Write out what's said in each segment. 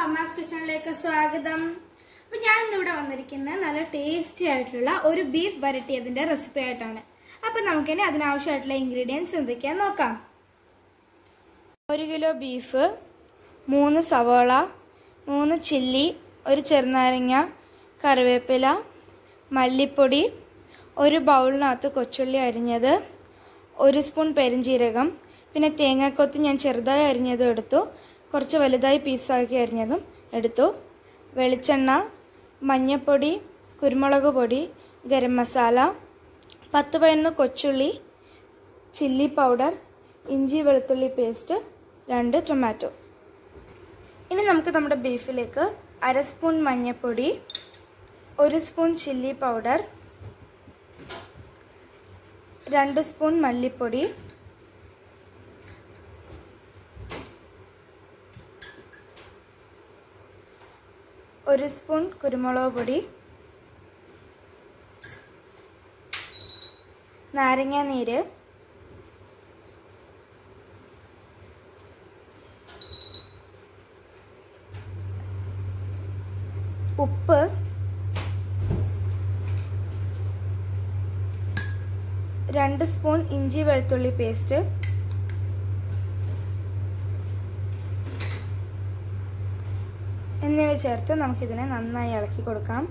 അമ്മാസ് കിച്ചണിലേക്ക് സ്വാഗതം അപ്പൊ ഞാൻ ഇന്നിവിടെ വന്നിരിക്കുന്നത് നല്ല ടേസ്റ്റി ആയിട്ടുള്ള ഒരു ബീഫ് വരട്ടിയതിന്റെ റെസിപ്പി ആയിട്ടാണ് അപ്പൊ നമുക്കിനി അതിനാവശ്യമായിട്ടുള്ള ഇൻഗ്രീഡിയൻസ് എന്തൊക്കെയാന്ന് നോക്കാം ഒരു കിലോ ബീഫ് മൂന്ന് സവാള മൂന്ന് ചില്ലി ഒരു ചെറുനാരങ്ങ കറിവേപ്പില മല്ലിപ്പൊടി ഒരു ബൗളിനകത്ത് കൊച്ചുള്ളി അരിഞ്ഞത് ഒരു സ്പൂൺ പെരിഞ്ജീരകം പിന്നെ തേങ്ങാക്കൊത്ത് ഞാൻ ചെറുതായി അരിഞ്ഞതും എടുത്തു കുറച്ച് വലുതായി പീസാക്കി അരിഞ്ഞതും എടുത്തു വെളിച്ചെണ്ണ മഞ്ഞൾപ്പൊടി കുരുമുളക് പൊടി ഗരം മസാല പത്ത് പതിനൊന്ന് കൊച്ചുള്ളി ചില്ലി പൗഡർ ഇഞ്ചി വെളുത്തുള്ളി പേസ്റ്റ് രണ്ട് ടൊമാറ്റോ ഇനി നമുക്ക് നമ്മുടെ ബീഫിലേക്ക് അര സ്പൂൺ മഞ്ഞൾപ്പൊടി ഒരു സ്പൂൺ ചില്ലി പൗഡർ രണ്ട് സ്പൂൺ മല്ലിപ്പൊടി ഒരു സ്പൂൺ കുരുമുളക് പൊടി നാരങ്ങ നീര് ഉപ്പ് രണ്ട് സ്പൂൺ ഇഞ്ചി വെളുത്തുള്ളി പേസ്റ്റ് എന്നിവ ചേർത്ത് നമുക്കിതിനെ നന്നായി ഇളക്കി കൊടുക്കാം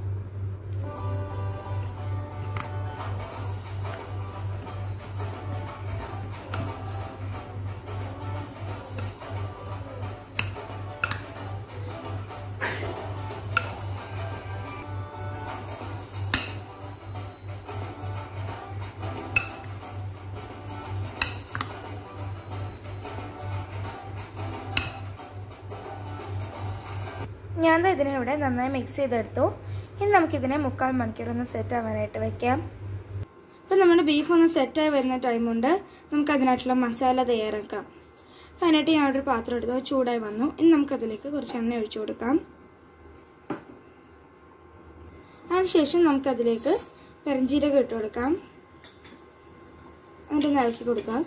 ഞാൻ ദാ ഇതിനെ ഇവിടെ നന്നായി മിക്സ് ചെയ്തെടുത്തു ഇനി നമുക്കിതിനെ മുക്കാൽ മണിക്കൂർ ഒന്ന് സെറ്റ് ആവാനായിട്ട് വെക്കാം അപ്പം നമ്മുടെ ബീഫ് ഒന്ന് സെറ്റായി വരുന്ന ടൈമുണ്ട് നമുക്ക് അതിനായിട്ടുള്ള മസാല തയ്യാറാക്കാം അപ്പം അതിനായിട്ട് ഞാൻ ഒരു പാത്രം എടുത്തു അത് ചൂടായി വന്നു ഇനി നമുക്കതിലേക്ക് കുറച്ച് എണ്ണ ഒഴിച്ചു കൊടുക്കാം അതിനുശേഷം നമുക്കതിലേക്ക് പെരഞ്ചീരകം ഇട്ട് കൊടുക്കാം എന്നിട്ട് ഒന്ന് ഇളക്കി കൊടുക്കാം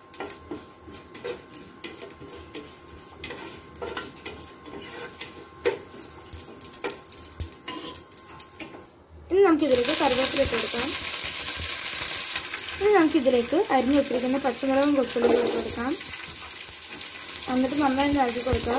ഇനി നമുക്കിതിലേക്ക് കറിവേപ്പില ഇട്ട് കൊടുക്കാം ഇനി നമുക്കിതിലേക്ക് അരിഞ്ഞു വെച്ചിരിക്കുന്ന പച്ചമുളകും കൊച്ചുള്ളിയും ഇട്ട് കൊടുക്കാം എന്നിട്ട് നന്നായി ഇളക്കി കൊടുക്കാം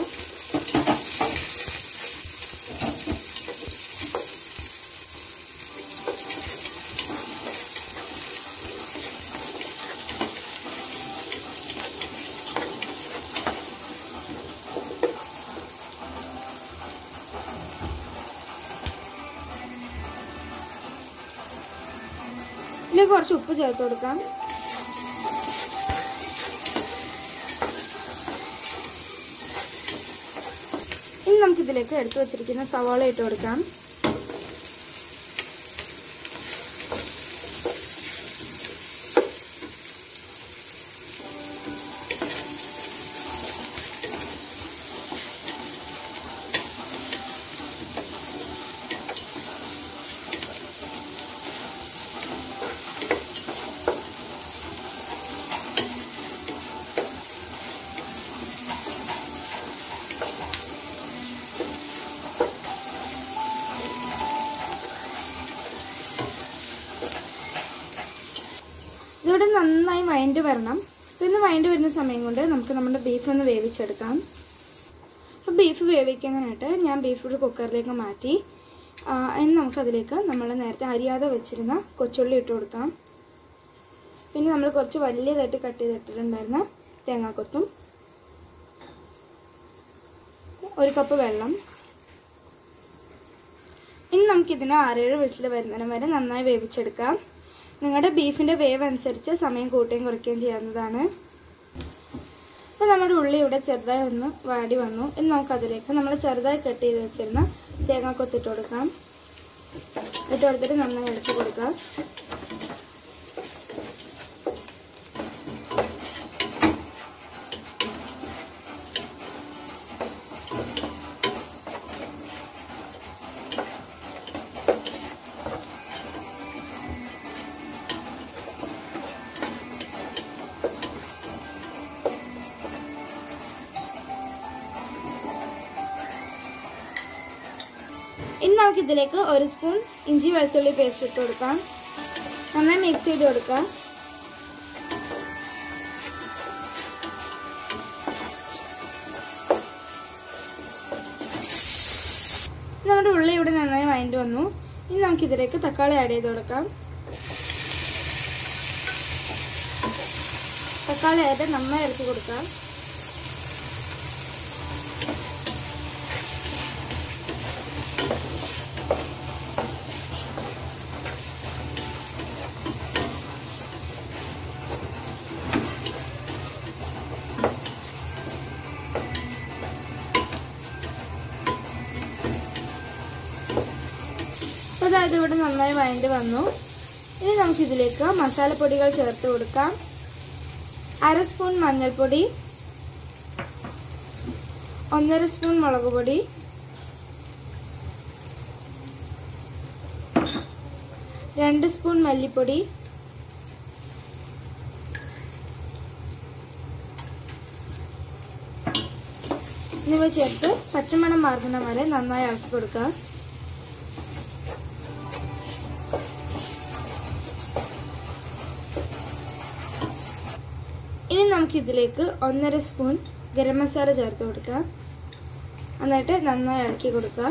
ഇതിലേക്ക് കുറച്ച് ഉപ്പ് ചേർത്ത് കൊടുക്കാം ഇനി നമുക്കിതിലേക്ക് എടുത്തു വച്ചിരിക്കുന്ന സവാള ഇട്ട് കൊടുക്കാം ഇതിവിടെ നന്നായി വഴണ്ട് വരണം പിന്നെ വഴണ്ട് വരുന്ന സമയം കൊണ്ട് നമുക്ക് നമ്മുടെ ബീഫ് ഒന്ന് വേവിച്ചെടുക്കാം അപ്പോൾ ബീഫ് വേവിക്കാനായിട്ട് ഞാൻ ബീഫ് ഒരു കുക്കറിലേക്ക് മാറ്റി ഇനി നമുക്കതിലേക്ക് നമ്മൾ നേരത്തെ അരിയാതെ വെച്ചിരുന്ന കൊച്ചുള്ളി ഇട്ട് കൊടുക്കാം പിന്നെ നമ്മൾ കുറച്ച് വലിയതായിട്ട് കട്ട് ചെയ്തിട്ടിട്ടുണ്ടായിരുന്ന തേങ്ങാക്കൊത്തും ഒരു കപ്പ് വെള്ളം ഇനി നമുക്കിതിന് ആറേഴ് വിസിൽ വരുന്നതിന് വരെ നന്നായി വേവിച്ചെടുക്കാം നിങ്ങളുടെ ബീഫിൻ്റെ വേവ് അനുസരിച്ച് സമയം കൂട്ടുകയും കുറയ്ക്കുകയും ചെയ്യാവുന്നതാണ് അപ്പോൾ നമ്മുടെ ഉള്ളി ഇവിടെ ചെറുതായി ഒന്ന് വാടി വന്നു ഇനി നമുക്കതിലേക്ക് നമ്മൾ ചെറുതായി കട്ട് ചെയ്ത് വെച്ചിരുന്ന തേങ്ങാക്കൊത്ത് ഇട്ട് കൊടുക്കാം ഇട്ട് കൊടുത്തിട്ട് നന്നായി ഇളക്കി കൊടുക്കാം ഇനി നമുക്ക് ഇതിലേക്ക് ഒരു സ്പൂൺ ഇഞ്ചി വെളുത്തുള്ളി പേസ്റ്റ് ഇട്ട് കൊടുക്കാം നന്നായി മിക്സ് ചെയ്ത് കൊടുക്കാം നമ്മുടെ ഉള്ളി ഇവിടെ നന്നായി വഴണ്ടി വന്നു ഇനി നമുക്ക് ഇതിലേക്ക് തക്കാളി ആഡ് ചെയ്ത് കൊടുക്കാം തക്കാളി ആയിട്ട് നന്നായി ഇളക്കി കൊടുക്കാം അപ്പോൾ അതായത് ഇവിടെ നന്നായി വഴണ്ടി വന്നു ഇനി നമുക്കിതിലേക്ക് മസാലപ്പൊടികൾ ചേർത്ത് കൊടുക്കാം അര സ്പൂൺ മഞ്ഞൾപ്പൊടി ഒന്നര സ്പൂൺ മുളക് പൊടി രണ്ട് സ്പൂൺ മല്ലിപ്പൊടി എന്നിവ ചേർത്ത് പച്ചമണം മാറുന്ന വരെ നന്നായി ഇളക്കി കൊടുക്കുക ഇനി നമുക്കിതിലേക്ക് ഒന്നര സ്പൂൺ ഗരം മസാല ചേർത്ത് കൊടുക്കാം എന്നിട്ട് നന്നായി ഇളക്കി കൊടുക്കുക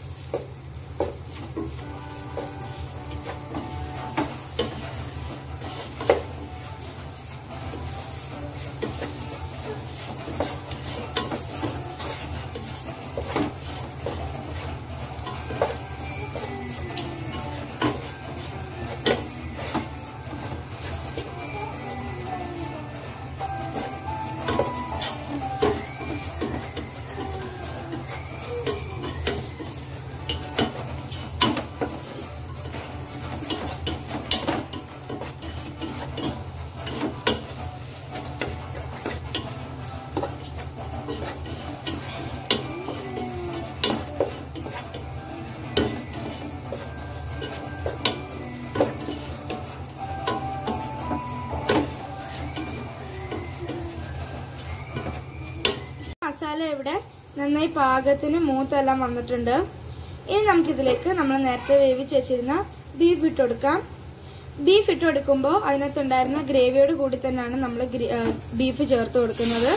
മസാല ഇവിടെ നന്നായി പാകത്തിന് മൂത്തെല്ലാം വന്നിട്ടുണ്ട് ഇനി നമുക്കിതിലേക്ക് നമ്മൾ നേരത്തെ വേവിച്ച് വെച്ചിരുന്ന ബീഫ് ഇട്ട് കൊടുക്കാം ബീഫ് ഇട്ട് കൊടുക്കുമ്പോൾ അതിനകത്തുണ്ടായിരുന്ന ഗ്രേവിയോട് കൂടി തന്നെയാണ് നമ്മൾ ബീഫ് ചേർത്ത് കൊടുക്കുന്നത്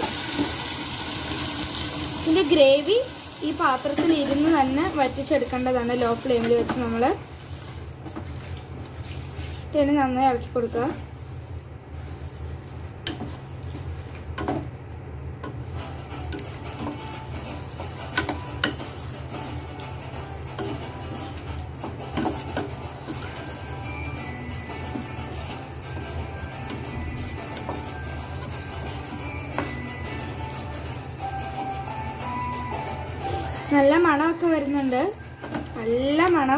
ഇതിൻ്റെ ഗ്രേവി ഈ പാത്രത്തിൽ ഇരുന്ന് തന്നെ വറ്റിച്ചെടുക്കേണ്ടതാണ് ലോ ഫ്ലെയിമിൽ വെച്ച് നമ്മൾ ഇനി നന്നായി ഇളക്കി കൊടുക്കുക നല്ല മണമൊക്കെ വരുന്നുണ്ട് നല്ല മണം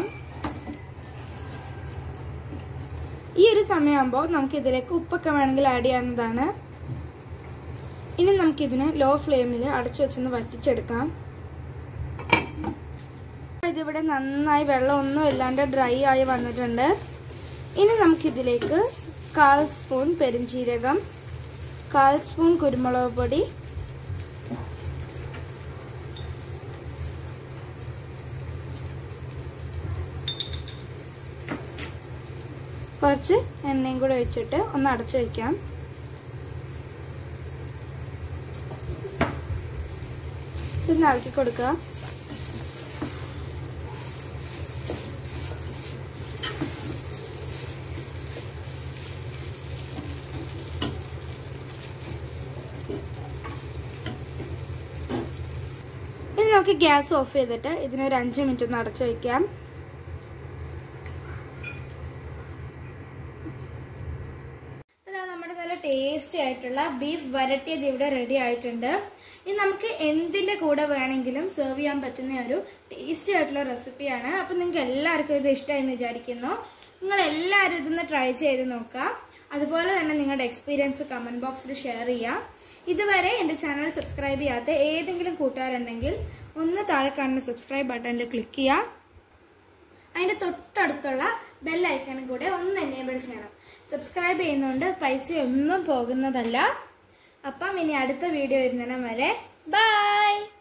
ഈ ഒരു സമയമാകുമ്പോൾ നമുക്ക് ഇതിലേക്ക് ഉപ്പൊക്കെ വേണമെങ്കിൽ ആഡ് ചെയ്യാവുന്നതാണ് ഇനി നമുക്കിതിനെ ലോ ഫ്ലെയിമിൽ അടച്ചു വെച്ചൊന്ന് വറ്റിച്ചെടുക്കാം ഇതിവിടെ നന്നായി വെള്ളം ഒന്നും ഇല്ലാണ്ട് ഡ്രൈ ആയി വന്നിട്ടുണ്ട് ഇനി നമുക്കിതിലേക്ക് കാൽ സ്പൂൺ പെരിഞ്ചീരകം കാൽ സ്പൂൺ കുരുമുളക് പൊടി കുറച്ച് എണ്ണയും കൂടെ ഒഴിച്ചിട്ട് ഒന്ന് അടച്ചു വയ്ക്കാം ഇത് ഇളക്കി കൊടുക്കുക ഇനി നമുക്ക് ഗ്യാസ് ഓഫ് ചെയ്തിട്ട് ഇതിനൊരു അഞ്ച് മിനിറ്റ് ഒന്ന് അടച്ചു വയ്ക്കാം ഇതാ നമ്മുടെ നല്ല ടേസ്റ്റി ആയിട്ടുള്ള ബീഫ് വരട്ടിയത് ഇവിടെ റെഡി ആയിട്ടുണ്ട് ഇനി നമുക്ക് എന്തിൻ്റെ കൂടെ വേണമെങ്കിലും സെർവ് ചെയ്യാൻ പറ്റുന്ന ഒരു ടേസ്റ്റി ആയിട്ടുള്ള റെസിപ്പിയാണ് അപ്പം നിങ്ങൾക്ക് എല്ലാവർക്കും ഇത് ഇഷ്ടമായെന്ന് വിചാരിക്കുന്നു നിങ്ങൾ എല്ലാവരും ഇതൊന്ന് ട്രൈ ചെയ്ത് നോക്കുക അതുപോലെ തന്നെ നിങ്ങളുടെ എക്സ്പീരിയൻസ് കമൻറ്റ് ബോക്സിൽ ഷെയർ ചെയ്യുക ഇതുവരെ എൻ്റെ ചാനൽ സബ്സ്ക്രൈബ് ചെയ്യാത്ത ഏതെങ്കിലും കൂട്ടുകാരുണ്ടെങ്കിൽ ഒന്ന് താഴെ കാണുന്ന സബ്സ്ക്രൈബ് ബട്ടണിൽ ക്ലിക്ക് ചെയ്യുക അതിൻ്റെ തൊട്ടടുത്തുള്ള ബെൽ ഐക്കണും കൂടെ ഒന്ന് എനേബിൾ ചെയ്യണം സബ്സ്ക്രൈബ് ചെയ്യുന്നതുകൊണ്ട് പൈസ ഒന്നും പോകുന്നതല്ല അപ്പം ഇനി അടുത്ത വീഡിയോ വരുന്നതിന് വരെ ബൈ